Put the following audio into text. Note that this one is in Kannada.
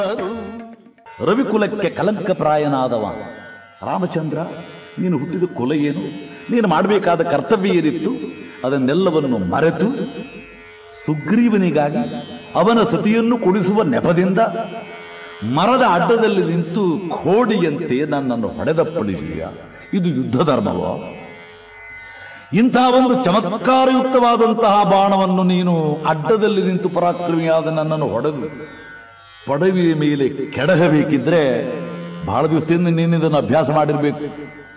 ರವಿಕುಲಕ್ಕೆ ಕಲಂಕಪ್ರಾಯನಾದವ ರಾಮಚಂದ್ರ ನೀನು ಹುಟ್ಟಿದ ಕುಲ ಏನು ನೀನು ಮಾಡಬೇಕಾದ ಕರ್ತವ್ಯ ಏನಿತ್ತು ಅದನ್ನೆಲ್ಲವನ್ನು ಮರೆತು ಸುಗ್ರೀವನಿಗಾಗಿ ಅವನ ಸತಿಯನ್ನು ಕುಡಿಸುವ ನೆಪದಿಂದ ಮರದ ಅಡ್ಡದಲ್ಲಿ ನಿಂತು ಖೋಡಿಯಂತೆ ನನ್ನನ್ನು ಹೊಡೆದಪ್ಪಳಿದೀಯ ಇದು ಯುದ್ಧ ಧರ್ಮವೋ ಇಂತಹ ಒಂದು ಚಮತ್ಕಾರಯುಕ್ತವಾದಂತಹ ಬಾಣವನ್ನು ನೀನು ಅಡ್ಡದಲ್ಲಿ ನಿಂತು ಪರಾಕ್ರಮಿಯಾದ ನನ್ನನ್ನು ಹೊಡೆದು ಪಡವಿಯ ಮೇಲೆ ಕೆಡಹಬೇಕಿದ್ರೆ ಬಹಳ ದಿವಸದಿಂದ ನೀನು ಇದನ್ನು ಅಭ್ಯಾಸ ಮಾಡಿರ್ಬೇಕು